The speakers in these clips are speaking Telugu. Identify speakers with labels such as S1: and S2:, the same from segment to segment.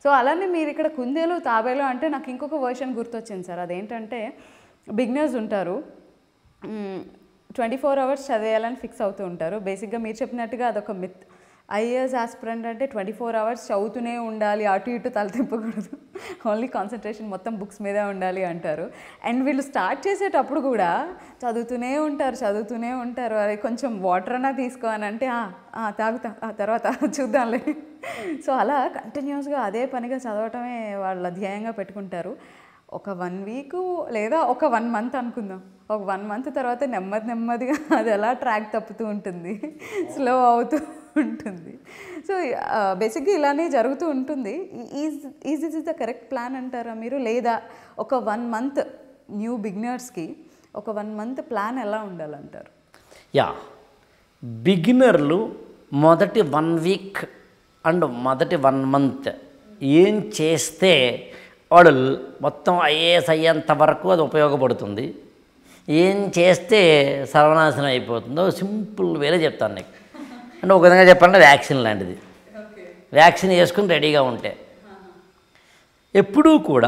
S1: సో అలానే మీరు ఇక్కడ కుందేలు తాబేలు అంటే నాకు ఇంకొక వర్షన్ గుర్తొచ్చింది సార్ అదేంటంటే బిగినర్స్ ఉంటారు ట్వంటీ ఫోర్ అవర్స్ చదివేయాలని ఫిక్స్ అవుతూ ఉంటారు బేసిక్గా మీరు చెప్పినట్టుగా అదొక మిత్ ఐఏఎస్ ఆస్పిరెంట్ అంటే ట్వంటీ ఫోర్ అవర్స్ చదువుతూనే ఉండాలి అటు ఇటు తల తిప్పకూడదు ఓన్లీ కాన్సన్ట్రేషన్ మొత్తం బుక్స్ మీదే ఉండాలి అంటారు అండ్ వీళ్ళు స్టార్ట్ చేసేటప్పుడు కూడా చదువుతూనే ఉంటారు చదువుతూనే ఉంటారు అరే కొంచెం వాటర్ అన్నా తీసుకో అని అంటే "ఆ, ఆ, తాగుతా ఆ తర్వాత చూద్దాంలే సో అలా కంటిన్యూస్గా అదే పనిగా చదవటమే వాళ్ళ ధ్యేయంగా పెట్టుకుంటారు ఒక వన్ వీక్ లేదా ఒక వన్ మంత్ అనుకుందాం ఒక వన్ మంత్ తర్వాత నెమ్మది నెమ్మదిగా అది ఎలా ట్రాక్ తప్పుతూ ఉంటుంది స్లో అవుతూ ఉంటుంది సో బేసిక్గా ఇలానే జరుగుతూ ఉంటుంది is is is the correct plan అంటారా మీరు లేదా ఒక వన్ మంత్ న్యూ బిగినర్స్కి ఒక వన్ మంత్ ప్లాన్ ఎలా ఉండాలంటారు
S2: యా బిగినర్లు మొదటి వన్ వీక్ అండ్ మొదటి వన్ మంత్ ఏం చేస్తే వాడు మొత్తం ఐఏఎస్ అయ్యేంత వరకు అది ఉపయోగపడుతుంది ఏం చేస్తే సర్వనాశనం అయిపోతుందో సింపుల్ వేరే చెప్తాను నీకు అంటే ఒక విధంగా చెప్పాలంటే వ్యాక్సిన్ లాంటిది వ్యాక్సిన్ వేసుకుని రెడీగా ఉంటే ఎప్పుడూ కూడా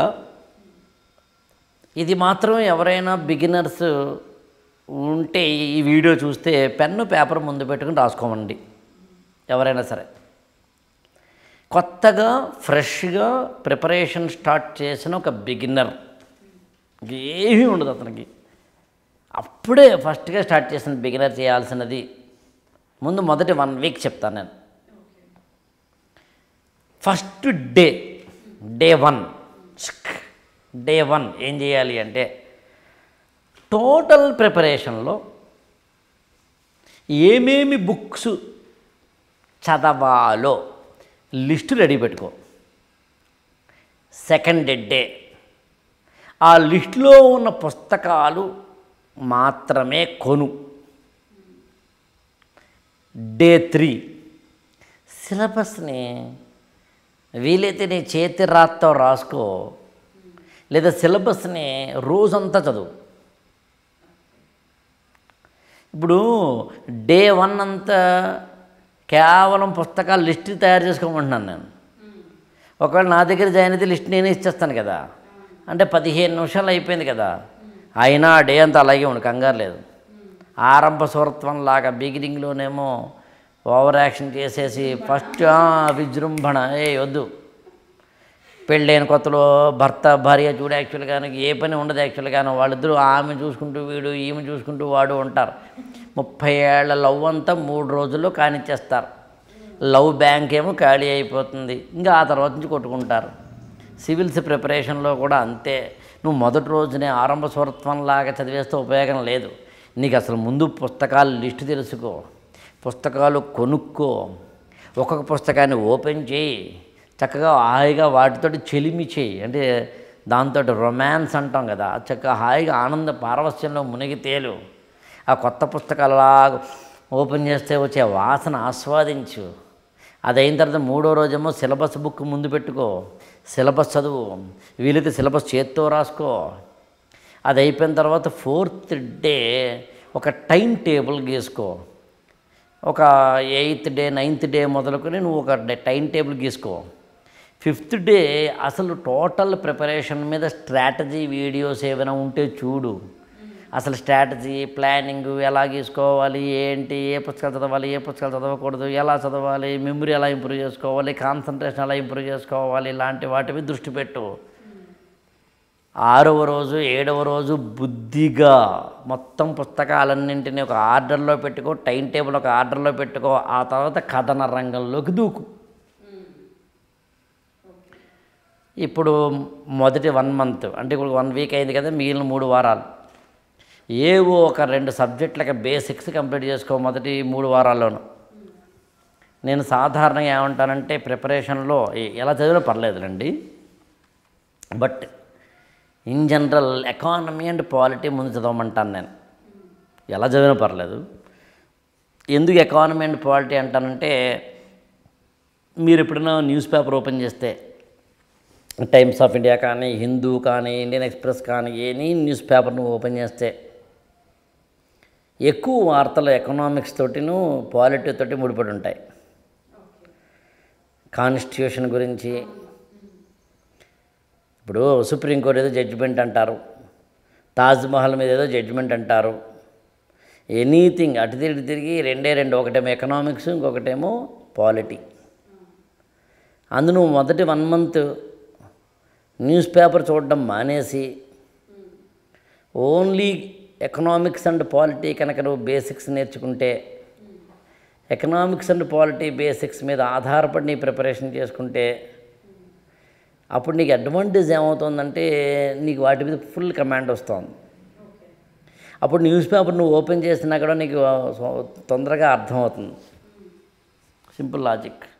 S2: ఇది మాత్రం ఎవరైనా బిగినర్స్ ఉంటే ఈ వీడియో చూస్తే పెన్ను పేపర్ ముందు పెట్టుకుని రాసుకోమండి ఎవరైనా సరే కొత్తగా ఫ్రెష్గా ప్రిపరేషన్ స్టార్ట్ చేసిన ఒక బిగినర్ ఏమీ ఉండదు అతనికి అప్పుడే ఫస్ట్గా స్టార్ట్ చేసిన బిగినర్ చేయాల్సినది ముందు మొదటి వన్ వీక్ చెప్తాను నేను first day day one day one ఏం చేయాలి అంటే టోటల్ ప్రిపరేషన్లో ఏమేమి బుక్స్ చదవాలో లిస్టు రెడీ పెట్టుకో సెకండ్ డే ఆ లిస్టులో ఉన్న పుస్తకాలు మాత్రమే కొను డే త్రీ సిలబస్ని వీలైతే నీ చేతి రాత్తో రాసుకో లేదా సిలబస్ని రోజంతా చదువు ఇప్పుడు డే వన్ అంతా కేవలం పుస్తకాలు లిస్ట్ తయారు చేసుకోమంటున్నాను నేను ఒకవేళ నా దగ్గర జాయిన్ అయితే లిస్ట్ నేనే ఇచ్చేస్తాను కదా అంటే పదిహేను నిమిషాలు అయిపోయింది కదా అయినా ఆ డే అంతా అలాగే ఉండు కంగారు లేదు ఆరంభ స్వరత్వం లాగా బిగినింగ్లోనేమో ఓవర్ యాక్షన్ చేసేసి ఫస్ట్ ఆ, విజృంభణ ఏ వద్దు పెళ్ళైన కొత్తలో భర్త భార్య చూడు యాక్చువల్గా ఏ పని ఉండదు యాక్చువల్గాను వాళ్ళిద్దరూ ఆమె చూసుకుంటూ వీడు ఈమె చూసుకుంటూ వాడు ఉంటారు ముప్పై ఏళ్ల లవ్ అంతా మూడు రోజుల్లో కానిచ్చేస్తారు లవ్ బ్యాంక్ ఏమో ఖాళీ అయిపోతుంది ఇంకా ఆ తర్వాత నుంచి కొట్టుకుంటారు సివిల్స్ ప్రిపరేషన్లో కూడా అంతే నువ్వు మొదటి రోజునే ఆరంభ స్వరత్వంలాగా చదివేస్తే ఉపయోగం లేదు నీకు అసలు ముందు పుస్తకాలు లిస్టు తెలుసుకో పుస్తకాలు కొనుక్కో ఒక్కొక్క పుస్తకాన్ని ఓపెన్ చేయి చక్కగా హాయిగా వాటితోటి చెలిమి చేయి అంటే దాంతో రొమాన్స్ అంటాం కదా చక్కగా హాయిగా ఆనంద పారవస్యంలో మునిగి తేలు ఆ కొత్త పుస్తకాలు అలా ఓపెన్ చేస్తే వచ్చే వాసన ఆస్వాదించు అది అయిన తర్వాత మూడో రోజేమో సిలబస్ బుక్ ముందు పెట్టుకో సిలబస్ చదువు వీలైతే సిలబస్ చేత్తో రాసుకో అది అయిపోయిన తర్వాత ఫోర్త్ డే ఒక టైం టేబుల్ గీసుకో ఒక ఎయిత్ డే నైన్త్ డే మొదలుకొని నువ్వు ఒక డే- టైం టేబుల్ గీసుకో ఫిఫ్త్ డే అసలు టోటల్ ప్రిపరేషన్ మీద స్ట్రాటజీ వీడియోస్ ఏమైనా ఉంటే చూడు అసలు స్ట్రాటజీ ప్లానింగ్ ఎలా గీసుకోవాలి ఏంటి ఏ పుస్తకాలు చదవాలి ఏ పుస్తకాలు చదవకూడదు ఎలా చదవాలి మెమరీ ఎలా ఇంప్రూవ్ చేసుకోవాలి కాన్సన్ట్రేషన్ ఎలా ఇంప్రూవ్ చేసుకోవాలి ఇలాంటి వాటి మీద దృష్టి పెట్టు ఆరవ రోజు ఏడవ రోజు బుద్ధిగా మొత్తం పుస్తకాలన్నింటినీ ఒక ఆర్డర్లో పెట్టుకో టైం టేబుల్ ఒక ఆర్డర్లో పెట్టుకో ఆ తర్వాత కథన రంగంలోకి దూకు ఇప్పుడు మొదటి వన్ మంత్ అంటే ఇప్పుడు వన్ వీక్ అయింది కదా మిగిలిన మూడు వారాలు ఏవో ఒక రెండు సబ్జెక్టులకి బేసిక్స్ కంప్లీట్ చేసుకో మొదటి మూడు వారాల్లోనూ నేను సాధారణంగా ఏమంటానంటే ప్రిపరేషన్లో ఎ- ఎలా చదివినా పర్లేదులండి but in general economy and polity ముందు చదవమంటాను నేను ఎలా చదివినా పర్లేదు ఎందుకు ఎకానమీ అండ్ పాలిటీ అంటానంటే మీరు ఎప్పుడైనా న్యూస్ పేపర్ ఓపెన్ చేస్తే టైమ్స్ ఆఫ్ ఇండియా కానీ హిందూ కానీ ఇండియన్ ఎక్స్ప్రెస్ కానీ ఎనీ న్యూస్ పేపర్ నువ్వు ఓపెన్ చేస్తే ఎక్కువ వార్తలు ఎకనామిక్స్ తోటిను పాలిటీ తోటి ముడిపడి ఉంటాయి కాన్స్టిట్యూషన్ గురించి ఇప్పుడు సుప్రీంకోర్టు ఏదో జడ్జిమెంట్ అంటారు తాజ్మహల్ మీద ఏదో జడ్జిమెంట్ అంటారు ఎనీథింగ్ అటు తిరిగి తిరిగి రెండే రెండు ఒకటేమో ఎకనామిక్స్ ఇంకొకటేమో పాలిటీ అందు నువ్వు మొదటి వన్ మంత్ న్యూస్ పేపర్ చూడడం మానేసి ఓన్లీ ఎకనామిక్స్ అండ్ పాలిటీ కనుక నువ్వు బేసిక్స్ నేర్చుకుంటే ఎకనామిక్స్ అండ్ పాలిటీ బేసిక్స్ మీద ఆధారపడి నీ ప్రిపరేషన్ చేసుకుంటే అప్పుడు నీకు అడ్వాంటేజ్ ఏమవుతుందంటే నీకు వాటి మీద ఫుల్ కమాండ్ వస్తుంది అప్పుడు న్యూస్ పేపర్ నువ్వు ఓపెన్ చేసినా కూడా నీకు తొందరగా అర్థమవుతుంది సింపుల్ లాజిక్